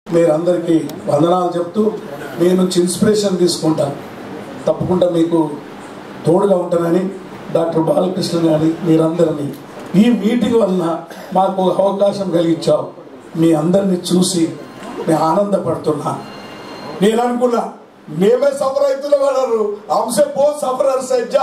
మీరందరికీ వందనాలు చెప్తూ మీ నుంచి ఇన్స్పిరేషన్ తీసుకుంటా తప్పకుండా మీకు తోడుగా ఉంటానని డాక్టర్ బాలకృష్ణ గారి మీరందరినీ ఈ మీటింగ్ వలన మాకు అవకాశం కలిగించావు మీ అందరినీ చూసి నేను ఆనందపడుతున్నా నేను అనుకున్నా మేమే సఫర్ అవుతున్నాం అన్నారు అంశే పో సఫరర్ సజ్జా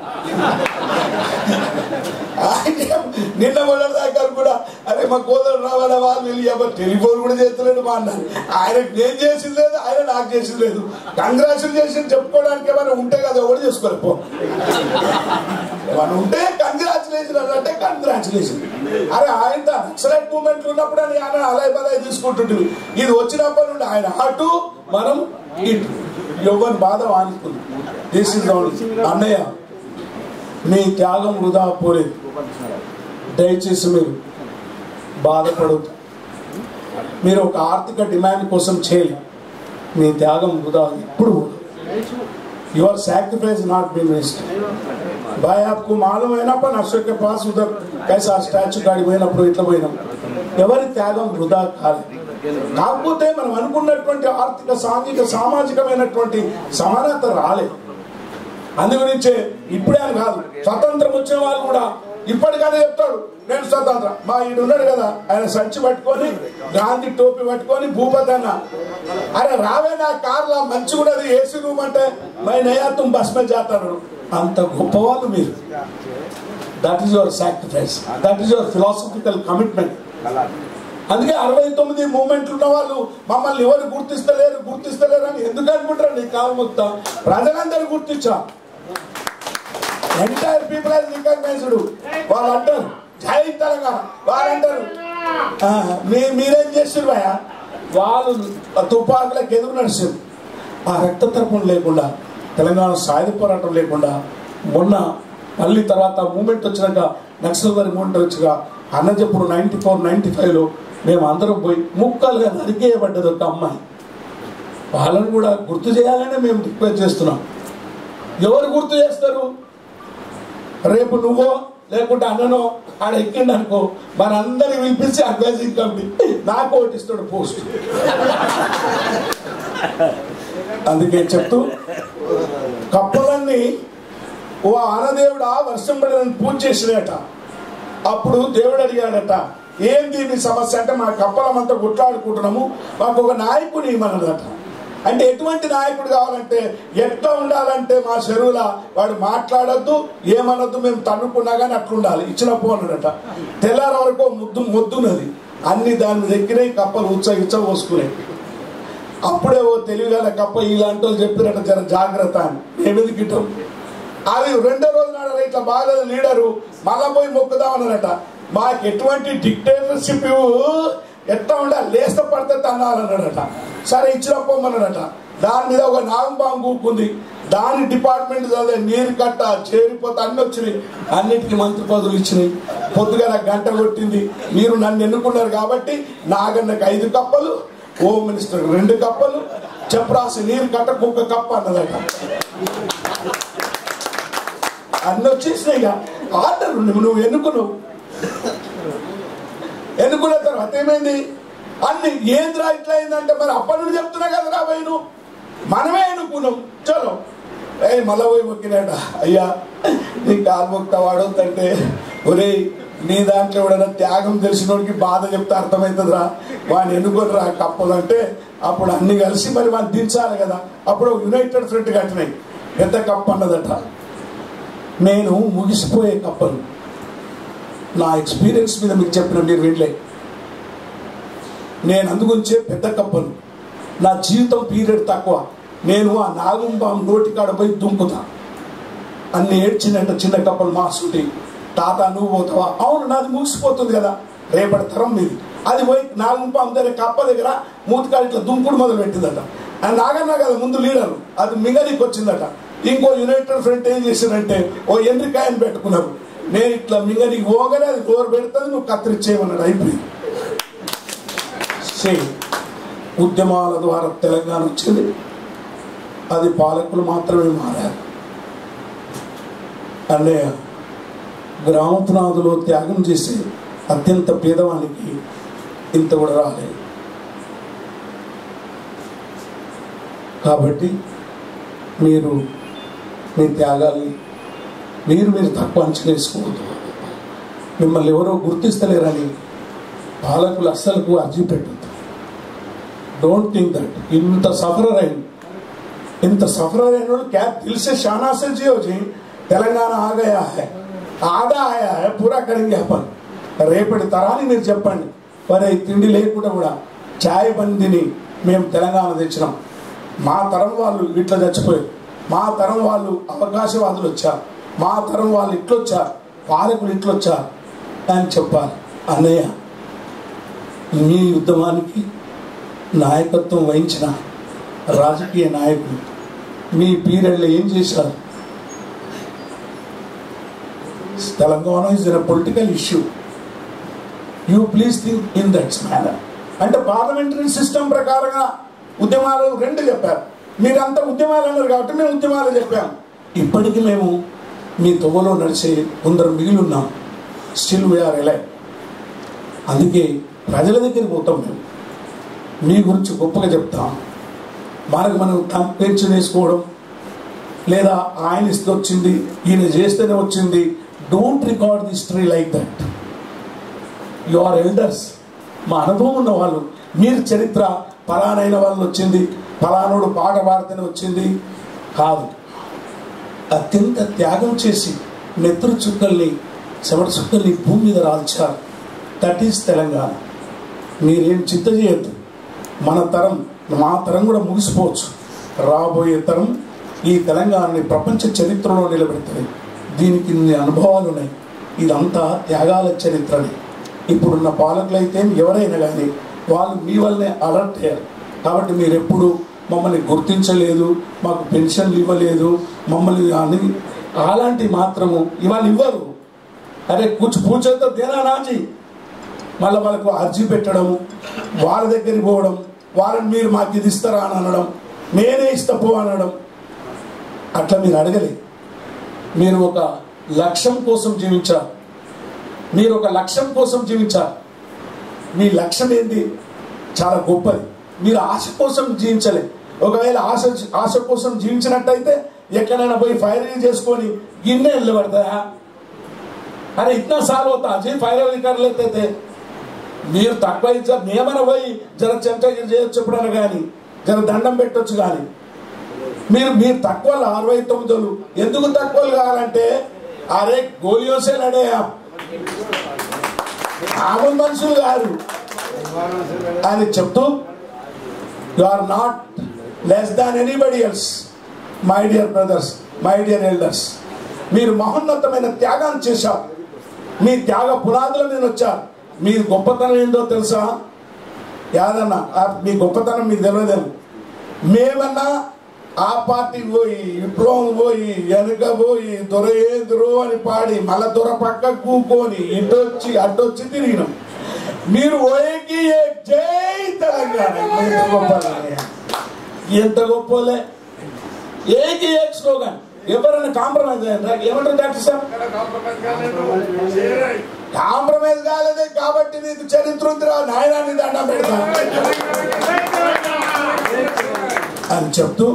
నిన్న మొదటి దాకా కూడా అరే మా కోదరు రావాలా వాళ్ళు వెళ్ళి ఎవరు టెలిఫోన్ కూడా చేస్తలేడు మా అన్న ఆయన నేను చేసింది లేదు ఆయన నాకు చేసింది లేదు కంగ్రాచులేషన్ చెప్పుకోవడానికి ఏమైనా ఉంటే కదా ఎవరు చేసుకోరు పో ఏమైనా ఉంటే కంగ్రాచులేషన్ అంటే కంగ్రాచులేషన్ అరే ఆయన నక్సలైట్ మూమెంట్ ఉన్నప్పుడు అని ఆయన అలాయ్ బలాయ్ తీసుకుంటుంటుంది ఇది వచ్చినప్పటి నుండి ఆయన అటు మనం ఇటు ఎవరి బాధ వానుకుంది దిస్ ఇస్ అన్నయ్య మీ త్యాగం వృధా పోలేదు దయచేసి మీరు బాధపడదు మీరు ఒక ఆర్థిక డిమాండ్ కోసం చేయాలి మీ త్యాగం వృధా ఎప్పుడు your sacrifice not been waste भाई आपको मालूम है ना अपन अशोक के पास उधर कैसा స్టాచ్యూ కాడికి పోయినప్పుడు ఇట్లా పోయినాం ఎవరి త్యాగం వృధా కాలేదు కాకపోతే మనం అనుకున్నటువంటి ఆర్థిక సాంఘిక సామాజికమైనటువంటి సమానత రాలేదు అందు గురించే ఇప్పుడే అని కాదు స్వతంత్రం వచ్చిన వాళ్ళు కూడా ఇప్పటికనే చెప్తాడు నేను స్వతంత్ర మా ఈడు ఉన్నాడు కదా ఆయన సంచి పట్టుకొని గాంధీ టోపీ పట్టుకొని భూపతి అన్న అరే రావే నా కార్లా మంచి కూడా ఏసీ రూమ్ అంటే మై నయా తుమ్ బస్ మీద చేస్తాడు అంత గొప్పవాళ్ళు మీరు that is your sacrifice that is your philosophical commitment అందుకే అరవై తొమ్మిది మూమెంట్లు ఉన్న వాళ్ళు మమ్మల్ని ఎవరు గుర్తిస్తలేరు గుర్తిస్తలేరు అని ఎందుకు అనుకుంటారు నీ కాలు మొత్తం ప్రజలందరూ గుర్తించా ఎంటైర్ పీపుల్ ఆర్ రికగ్నైజ్డ్ వాళ్ళు అంటారు జై తెలంగాణ వాళ్ళు అంటారు "ఆ, మీ మీరేం చేస్తారు భయ వాళ్ళు ఆ తుపాకులకు ఎదురు నడిచారు ఆ రక్తతర్పం లేకుండా తెలంగాణ సాయుధ పోరాటం లేకుండా మొన్న మళ్ళీ తర్వాత మూమెంట్ వచ్చినాక నక్సల్ వారి మూమెంట్ వచ్చాక అన్న చెప్పుడు నైన్టీ ఫోర్ నైన్టీ ఫైవ్లో మేము అందరం పోయి ముక్కలుగా నరికేయబడ్డది ఒక అమ్మాయి వాళ్ళని కూడా గుర్తు చేయాలని మేము రిక్వెస్ట్ చేస్తున్నాం ఎవరు గుర్తు చేస్తారు రేపు నువ్వో లేకుంటే అన్ననో ఆడ ఎక్కిండి అనుకో మనందరిని పిలిపించి అడ్వైజింగ్ కమిటీ నాకు ఓటిస్తాడు పోస్ట్ అందుకే చెప్తూ కప్పలన్నీ ఓ ఆనదేవుడా వర్షం పడదని పూజ చేసినట అప్పుడు దేవుడు అడిగాడట ఏంది నీ సమస్య అంటే మా కప్పలమంతా గుట్లాడుకుంటున్నాము మాకు ఒక నాయకుని ఇవ్వనదట అంటే ఎటువంటి నాయకుడు కావాలంటే ఎట్లా ఉండాలంటే మా చెరువుల వాడు మాట్లాడొద్దు ఏమనొద్దు మేము తన్నుకున్నా కానీ అట్లుండాలి ఇచ్చిన పోనడట తెల్లారి వరకు ముద్దు మొద్దున్నది అన్ని దాని మీద ఎక్కినాయి కప్పలు ఉచ్చ ఇచ్చ పోసుకున్నాయి అప్పుడే ఓ తెలివిగల కప్ప ఇలాంటి వాళ్ళు చెప్పినట్టు జర జాగ్రత్త అని ఏమిది గిట్టం అది రెండో రోజు నాడు ఇట్లా బాగా లీడరు మళ్ళా పోయి మొక్కుదామన్నారట మాకు ఎటువంటి డిక్టేటర్షిప్ ఎట్లా ఉండాలి లేస్త పడితే తన్నాలన్నాడట సరే ఇచ్చిన పొమ్మన్నాడట దాని మీద ఒక నాగంబాం కూకుంది దాని డిపార్ట్మెంట్ చదివే నీరు కట్ట చేరిపోతే అన్ని వచ్చినాయి అన్నిటికీ మంత్రి పదవులు ఇచ్చినాయి పొద్దుగా నాకు గంట కొట్టింది మీరు నన్ను ఎన్నుకున్నారు కాబట్టి నాగన్నకు ఐదు కప్పలు హోమ్ మినిస్టర్ రెండు కప్పలు చెప్రాసి నీరు కట్ట కుక్క కప్ప అన్నదట అన్ని వచ్చేసినాయి ఇక ఆర్డర్ నువ్వు నువ్వు ఎన్నుకున్నావు ఎన్నుకున్న తర్వాత ఏమైంది అన్ని ఏంద్రా ఇట్లా అయిందంటే మరి అప్పటి నుండి చెప్తున్నా కదా రా పోయి నువ్వు మనమే ఎన్నుకున్నాం చలో ఏ మళ్ళా పోయి మొక్కినాడ అయ్యా నీ కాలు మొక్త వాడొద్దంటే ఒరే నీ దాంట్లో ఎవడైనా త్యాగం తెలిసినోడికి బాధ చెప్తే అర్థమవుతుందిరా వాడిని ఎన్నుకొని రా కప్పదంటే అప్పుడు అన్ని కలిసి మరి వాడిని దించాలి కదా అప్పుడు యునైటెడ్ ఫ్రంట్ కట్టినాయి పెద్ద కప్ప అన్నదట నేను ముగిసిపోయే కప్పను నా ఎక్స్పీరియన్స్ మీద మీకు చెప్పిన మీరు వినలే నేను అందుగురించే పెద్ద కప్పను నా జీవితం పీరియడ్ తక్కువ నేను ఆ నాగుంబాం నోటి కాడ పోయి దుంకుతా అన్ని ఏడ్చినట్ట చిన్న కప్పలు మాసుంటి తాత నువ్వు పోతావా అవును నాది ముగిసిపోతుంది కదా రేపటి తరం మీది అది పోయి నాగుంపాం దగ్గర కప్ప దగ్గర మూతికాడు ఇట్లా దుంకుడు మొదలు పెట్టిందట ఆ నాగన్న కదా ముందు లీడరు అది మిగనికి వచ్చిందట ఇంకో యునైటెడ్ ఫ్రంట్ ఏం చేసిందంటే ఓ ఎండ్రికాయని పెట్టుకున్నారు నేను ఇట్లా మింగనికి పోగానే అది గోరు పెడుతుంది నువ్వు కత్తిరించేయమన్నాడు అయిపోయింది సేమ్ ఉద్యమాల ద్వారా తెలంగాణ వచ్చింది అది పాలకులు మాత్రమే మారారు అన్నయ్య గ్రామపునాదులో త్యాగం చేసే అత్యంత పేదవానికి ఇంత కూడా రాలేదు కాబట్టి మీరు మీ త్యాగాల్ని మీరు మీరు తక్కువ అంచనా వేసుకోవద్దు మిమ్మల్ని ఎవరో గుర్తిస్తలేరని పాలకులు అస్సలకు అర్జీ పెట్టద్దు డోంట్ థింక్ దట్ ఇంత సఫరర్ అయింది ఇంత సఫరర్ అయిన వాళ్ళు क्या दिल से शाना से जियो जी తెలంగాణ ఆ గయా హై ఆదా ఆయా హై పూరా కరెంగే अपन రేపటి తరానికి మీరు చెప్పండి మరి ఈ తిండి లేకుండా కూడా ఛాయ్ బందిని మేము తెలంగాణ తెచ్చినాం మా తరం వాళ్ళు ఇట్లా చచ్చిపోయారు మా తరం వాళ్ళు అవకాశవాదులు వచ్చారు మా తరం వాళ్ళు ఇట్లొచ్చారు పాలకులు ఇట్లొచ్చారు అని చెప్పాలి అన్నయ్య మీ ఉద్యమానికి నాయకత్వం వహించిన రాజకీయ నాయకులు మీ పీరియడ్లో ఏం చేశారు Telangana is in political issue you please think in that's manner అంటే పార్లమెంటరీ సిస్టమ్ ప్రకారంగా ఉద్యమాలు రెండు చెప్పారు మీరంతా ఉద్యమాలు అన్నారు కాబట్టి మేము ఉద్యమాలు చెప్పాము ఇప్పటికీ మేము మీ తొవ్వలో నడిచే కొందరు మిగిలి ఉన్నాం స్టిల్ వీఆర్ ఎలై అందుకే ప్రజల దగ్గరికి పోతాం మేము మీ గురించి గొప్పగా చెప్తాం మనకు మనం పెన్షన్ వేసుకోవడం లేదా ఆయన ఇస్తే వచ్చింది ఈయన చేస్తేనే వచ్చింది don't record the history like that you are elders మా అనుభవం ఉన్న వాళ్ళు మీరు చరిత్ర ఫలానైన వాళ్ళు వచ్చింది ఫలానోడు పాట పాడితేనే వచ్చింది కాదు అత్యంత త్యాగం చేసి నెత్తురు చుక్కల్ని చెమట చుక్కల్ని భూమి మీద రాల్చారు దట్ ఈస్ తెలంగాణ మీరేం చింత చేయొద్దు మన తరం మా తరం కూడా ముగిసిపోవచ్చు రాబోయే తరం ఈ తెలంగాణని ప్రపంచ చరిత్రలో నిలబెడుతుంది దీనికి ఇన్ని అనుభవాలు ఉన్నాయి ఇదంతా త్యాగాల చరిత్రని ఇప్పుడున్న పాలకులైతే ఎవరైనా కానీ వాళ్ళు మీ వల్లనే అలర్ట్ అయ్యారు కాబట్టి మీరు ఎప్పుడు మమ్మల్ని గుర్తించలేదు మాకు పెన్షన్లు ఇవ్వలేదు మమ్మల్ని అని అలాంటి మాత్రము ఇవాళ ఇవ్వరు అరే కూర్చు పూచతో దేనా నాజీ మళ్ళీ వాళ్ళకు అర్జీ పెట్టడం వాళ్ళ దగ్గరికి పోవడం వాళ్ళని మీరు మాకు ఇది ఇస్తారా అని అనడం నేనే ఇస్తా పో అనడం అట్లా మీరు అడగలే మీరు ఒక లక్ష్యం కోసం జీవించారు మీరు ఒక లక్ష్యం కోసం జీవించారు మీ లక్ష్యం ఏంది చాలా గొప్పది మీరు ఆశ కోసం జీవించలే ఒకవేళ ఆశ ఆశ కోసం జీవించినట్టయితే ఎక్కడైనా పోయి ఫైర్ చేసుకొని గిన్నె వెళ్ళబడతాయా అరే ఇట్నా సార్ అవుతా జీ ఫైర్ कर लेते थे మీరు తక్కువ ఇచ్చా మేమన పోయి జర చెంచగిరి చేయొచ్చు ఎప్పుడైనా కానీ జర దండం పెట్టొచ్చు కానీ మీరు మీరు తక్కువ అరవై తొమ్మిదిలు ఎందుకు తక్కువలు కావాలంటే అరే గోలియోసే నడే మామూలు మనుషులు కాదు అని చెప్తూ you are not less than anybody else my dear brothers my dear elders మీరు మహోన్నతమైన త్యాగాన్ని చేశారు మీ త్యాగ పునాదుల మీద వచ్చారు మీ గొప్పతనం ఏందో తెలుసా యాదన్న ఆ మీ గొప్పతనం మీకు తెలియదేమో మేమన్నా ఆ పార్టీ పోయి విప్లవం పోయి వెనుక పోయి దొర ఏదురు అని పాడి మళ్ళా దొర పక్క కూకొని ఇటొచ్చి అటొచ్చి తిరిగినాం మీరు ఓయేకి ఏ జై తెలంగాణ ఎంత గొప్పలే ఎంత గొప్పలే ఏకి ఏక్ స్లోగన్ ఎవరైనా కాంప్రమైజ్ అయ్యారా ఏమంటారు డాక్టర్ సార్ కాంప్రమైజ్ కాలేదే కాబట్టి నీకు చరిత్ర ఉందిరా నాయనాన్ని దండం పెడతా అని చెప్తూ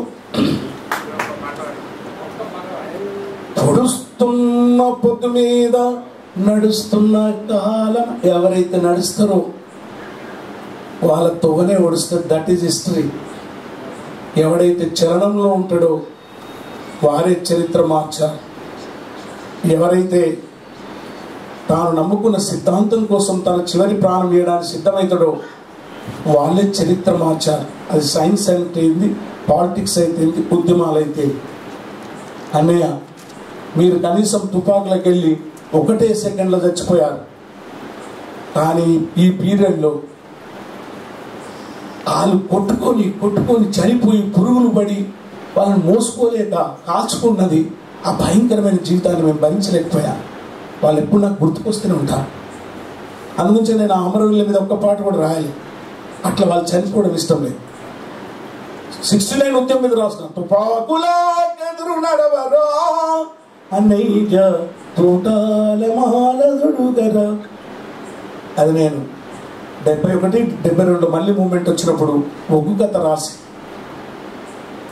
పొడుస్తున్న పొద్దు మీద నడుస్తున్న కాలం ఎవరైతే నడుస్తారో వాళ్ళ తొవ్వనే ఒడుస్తుంది దట్ ఈజ్ హిస్టరీ ఎవడైతే చలనంలో ఉంటాడో వారే చరిత్ర మార్చారు ఎవరైతే తాను నమ్ముకున్న సిద్ధాంతం కోసం తన చివరి ప్రాణం వేయడానికి సిద్ధమవుతాడో వాళ్ళే చరిత్ర మార్చారు అది సైన్స్ అయితే ఏంది పాలిటిక్స్ అయితే ఏంది ఉద్యమాలు అయితే అన్నయ్య మీరు కనీసం తుపాకులకు వెళ్ళి ఒకటే సెకండ్లో చచ్చిపోయారు కానీ ఈ పీరియడ్లో వాళ్ళు కొట్టుకొని కొట్టుకొని చనిపోయి పురుగులు పడి వాళ్ళని మోసుకోలేక కాల్చుకున్నది ఆ భయంకరమైన జీవితాన్ని మేము భరించలేకపోయాం వాళ్ళు ఎప్పుడు నాకు గుర్తుకొస్తూనే ఉంటారు అందుగురించి నేను ఆ అమరవీళ్ళ మీద ఒక్క పాట కూడా రాయాలి అట్లా వాళ్ళు చనిపోవడం ఇష్టం లేదు సిక్స్టీ నైన్ ఉద్యమం మీద రాసిన తుపాకులా ఎదురు నడవరా అన్నయ్య తోటాల మాలదుడు కదా అది నేను డెబ్బై ఒకటి డెబ్బై రెండు మళ్ళీ మూమెంట్ వచ్చినప్పుడు ఒగ్గు కథ రాసి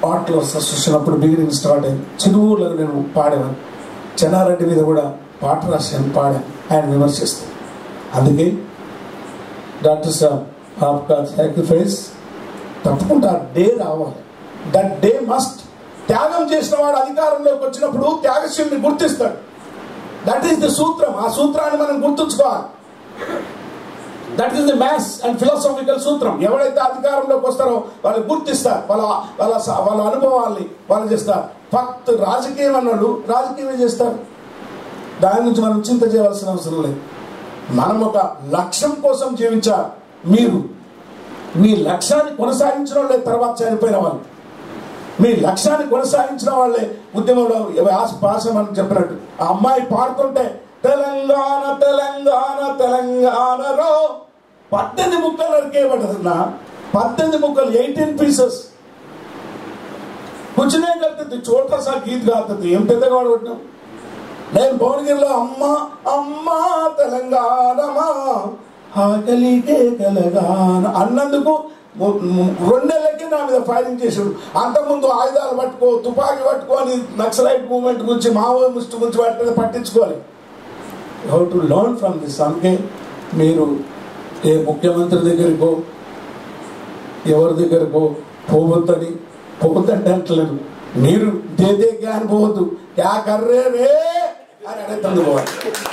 ఆర్ట్లో చూసినప్పుడు బిగినింగ్ స్టార్ట్ అయింది చిరువుర్లో నేను పాడేవాను చెన్నారెడ్డి మీద కూడా పాట రాశాను పాడాను ఆయన విమర్శిస్తాను అందుకే డాక్టర్ సార్ ఆప్కా సాక్రిఫైస్ తప్పకుండా డే రావాలి దట్ డే మస్ట్ త్యాగం చేసిన వాడు అధికారంలోకి వచ్చినప్పుడు త్యాగశీల్ని గుర్తిస్తాడు దట్ ఈస్ ద సూత్రం ఆ సూత్రాన్ని మనం గుర్తుంచుకోవాలి that is the maths and philosophical సూత్రం ఎవరైతే అధికారంలోకి వస్తారో వాళ్ళు గుర్తిస్తారు వాళ్ళ వాళ్ళ స- వాళ్ళ అనుభవాల్ని వాళ్ళు చేస్తారు ఫక్త్ రాజకీయం అన్నాడు రాజకీయమే చేస్తారు దాని నుంచి మనం చింత చేయవలసిన అవసరం లేదు మనం ఒక లక్ష్యం కోసం జీవించాలి మీరు మీ లక్ష్యాన్ని కొనసాగించిన వాళ్ళే తర్వాత చనిపోయిన వాళ్ళు మీ లక్ష్యాన్ని కొనసాగించిన వాళ్ళే ఉద్యమంలో ఆశ పాశ మనం చెప్పినట్టు ఆ అమ్మాయి పాడుతుంటే తెలంగాణ తెలంగాణ తెలంగాణలో పద్దెనిమిది ముక్కలు నరికేయబడుతున్నా పద్దెనిమిది ముక్కలు ఎయిటీన్ పీసెస్ కూర్చునే కలుతుంది చోట్ల సా గీత్ కాస్తుంది ఏం పెద్దగా వాడుకుంటున్నాం నేను భువనగిరిలో అమ్మ అమ్మ తెలంగాణమా ఆకలికే తెలంగాణ అన్నందుకు ము- ము- రెండేళ్ళకి నా మీద ఫైరింగ్ చేసాడు అంతకుముందు ఆయుధాలు పట్టుకో తుపాకీ పట్టుకో అని నక్సలైట్ మూవ్మెంట్ గురించి మావోయిస్ట్ గురించి వాటి పట్టించుకోవాలి how to learn from this అందుకే మీరు ఏ ముఖ్యమంత్రి దగ్గరికో ఎవరి దగ్గరకో పోవద్దని పోవద్దంటే అంటలేదు మీరు దేదే జ్ఞానం పోవద్దు క్యా కర్రే రే అని అడుగుతుంది పోవాలి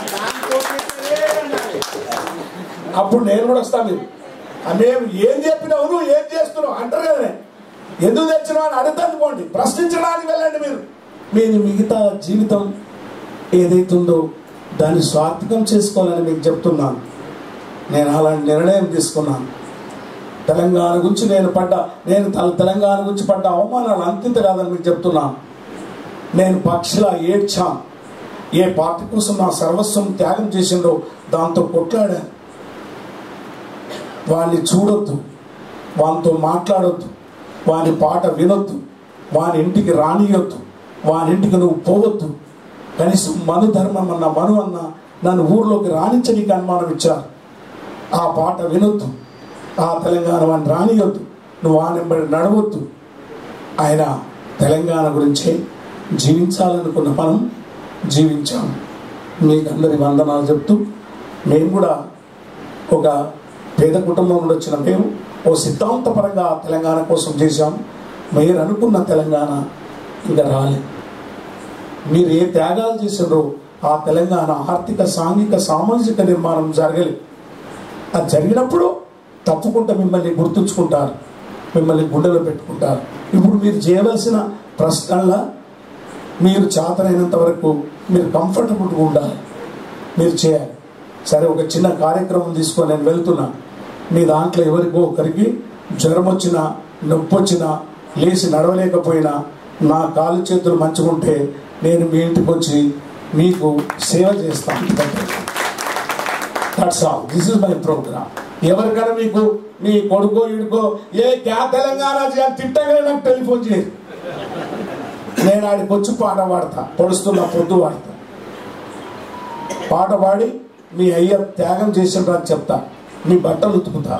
అప్పుడు నేను కూడా వస్తాను మీరు ఆ మేము ఏం చెప్పినావు నువ్వు ఏం చేస్తున్నావు అంటారు కదా ఎందుకు తెచ్చినావు అని అడుగుతాను పోండి ప్రశ్నించడానికి వెళ్ళండి మీరు మీరు మిగతా జీవితం ఏదైతుందో దాన్ని స్వార్థకం చేసుకోవాలని మీకు చెప్తున్నాను నేను అలాంటి నిర్ణయం తీసుకున్నాను తెలంగాణ గురించి నేను పడ్డ నేను తెల- తెలంగాణ గురించి పడ్డ అవమానాలు అంతింత కాదని మీకు చెప్తున్నాను నేను పక్షిలా ఏడ్చాను ఏ పార్టీ కోసం నా సర్వస్వం త్యాగం చేసిండో దాంతో కొట్లాడాను వాడిని చూడొద్దు వానితో మాట్లాడొద్దు వాని పాట వినొద్దు వాని ఇంటికి రానియొద్దు వాని ఇంటికి నువ్వు పోవద్దు కనీసం మను ధర్మం అన్న మను అన్న నన్ను ఊర్లోకి రాణించడానికి అనుమానం ఇచ్చారు ఆ పాట వినొద్దు ఆ తెలంగాణ వాడిని రానియొద్దు నువ్వు వానెంబడి నడవద్దు ఆయన తెలంగాణ గురించే జీవించాలనుకున్న మనం జీవించాం మీకు అందరి వందనాలు చెప్తూ మేము కూడా ఒక పేద కుటుంబం నుండి వచ్చిన మేము ఓ సిద్ధాంతపరంగా తెలంగాణ కోసం చేశాం మీరు అనుకున్న తెలంగాణ ఇంకా రాలేదు మీరు ఏ త్యాగాలు చేసారో ఆ తెలంగాణ ఆర్థిక సాంఘిక సామాజిక నిర్మాణం జరగలేదు అది జరిగినప్పుడు తప్పకుండా మిమ్మల్ని గుర్తుంచుకుంటారు మిమ్మల్ని గుండెలో పెట్టుకుంటారు ఇప్పుడు మీరు చేయవలసిన ప్రశ్నల మీరు చేతనైనంత వరకు మీరు కంఫర్టబుల్గా ఉండాలి మీరు చేయాలి సరే ఒక చిన్న కార్యక్రమం తీసుకొని నేను వెళ్తున్నా మీ దాంట్లో ఎవరికో ఒకరికి జ్వరం వచ్చినా నొప్పి వచ్చినా లేచి నడవలేకపోయినా నా కాలు చేతులు మంచుకుంటే నేను మీ ఇంటికి వచ్చి మీకు సేవ చేస్తాను that's all this is my programme ఎవరికైనా మీకు మీ కొడుకో ఇడుకో ఏ క్యా తెలంగాణ జీ అని తిట్టగానే నాకు టెలిఫోన్ చేయరు నేను ఆడికి వచ్చి పాట పాడతా పొడుస్తున్న పొద్దు పాడతా పాట పాడి మీ అయ్య త్యాగం చేసిండ్రు అని చెప్తా మీ బట్టలు ఉతుకుతా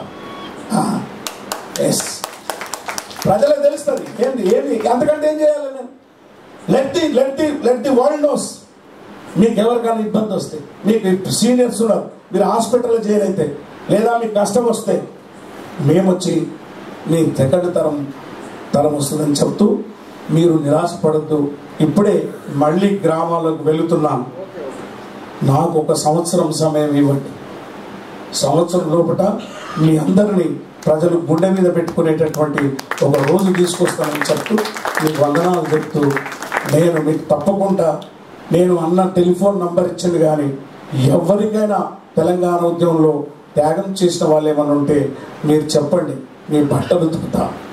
ఎస్ ప్రజలకు తెలుస్తుంది ఏంది ఏంది అంతకంటే ఏం చేయాలి నేను let the let the let the world knows మీకు ఎవరికైనా ఇబ్బంది వస్తే మీకు సీనియర్స్ ఉన్నారు మీరు హాస్పిటల్లో చేరైతే అయితే లేదా మీకు కష్టం వస్తే మేము వచ్చి మీ సెకండ్ తరం తరం వస్తుందని చెప్తూ మీరు నిరాశపడద్దు ఇప్పుడే మళ్ళీ గ్రామాలకు వెళుతున్నాను నాకు ఒక సంవత్సరం సమయం ఇవ్వండి సంవత్సరం లోపల మీ అందరినీ ప్రజలు గుండె మీద పెట్టుకునేటటువంటి ఒక రోజు తీసుకొస్తానని చెప్తూ మీకు వందనాలు చెప్తూ నేను మీకు తప్పకుండా నేను అన్న టెలిఫోన్ నంబర్ ఇచ్చింది కానీ ఎవరికైనా తెలంగాణ ఉద్యమంలో త్యాగం చేసిన వాళ్ళు ఏమైనా ఉంటే మీరు చెప్పండి మీ బట్టలు ఉతుకుతా